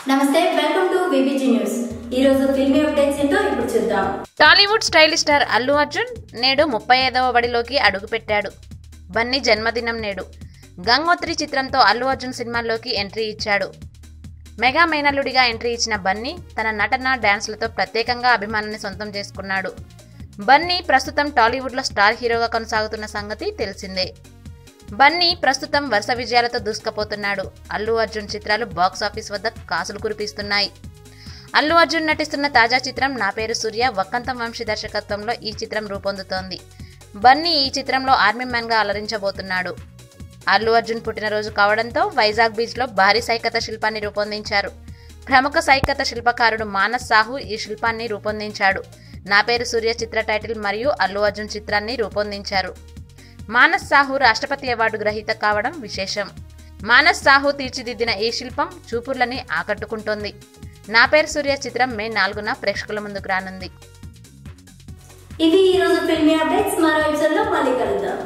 నమస్తే welcome to VBG news ఈ రోజు ఫిల్మీ అప్డేట్స్ ఏంటో ఇప్పుడు చూద్దాం Tollywood stylish star Allu Arjun నేడు ముప్పై ఐదవ బడిలోకి అడుగుపెట్టాడు బన్నీ జన్మదినం నేడు గంగోత్రి చిత్రంతో అల్లు అర్జున్ సినిమాల్లోకి ఎంట్రీ ఇచ్చాడు మెగా మేనల్లుడిగా ఎంట్రీ ఇచ్చిన బన్నీ తన నటన డ్యాన్స్లతో ప్రత్యేకంగా అభిమానాన్ని సొంతం చేసుకున్నాడు బన్నీ ప్రస్తుతం టాలీవుడ్లో స్టార్ హీరోగా కొనసాగుతున్న సంగతి తెలిసిందే బన్నీ ప్రస్తుతం వరుస విజయాలతో దూసుకుపోతున్నాడు అల్లు అర్జున్ చిత్రాలు బాక్స్ ఆఫీస్ వద్ద కాసులు కురిపిస్తున్నాయి అల్లు అర్జున్ నటిస్తున్న తాజా చిత్రం నా పేరు సూర్య వక్కంతం వంశీ దర్శకత్వంలో ఈ చిత్రం రూపొందుతోంది బన్నీ ఈ చిత్రంలో ఆర్మీ మ్యాన్ గా అలరించబోతున్నాడు అల్లు అర్జున్ పుట్టినరోజు కావడంతో వైజాగ్ బీచ్ లో భారీ సైకత శిల్పాన్ని రూపొందించారు ప్రముఖ సైకత శిల్పకారుడు మానస్ సాహు ఈ శిల్పాన్ని రూపొందించాడు నా పేరు సూర్య చిత్ర టైటిల్ మరియు అల్లు అర్జున్ చిత్రాన్ని రూపొందించారు మానస్ సాహు రాష్ట్రపతి అవార్డు గ్రహీత కావడం విశేషం మానస్ సాహు తీర్చిదిద్దిన ఈ శిల్పం చూపుర్లని ఆకట్టుకుంటోంది నా పేరు సూర్య చిత్రం మే నాలుగున ప్రేక్షకుల ముందుకు రానుంది ఇవి ఈ రోజు ఫిల్మీ అప్డేట్స్ మరో ఎపిసోడ్ లో మళ్ళీ కలుద్దాం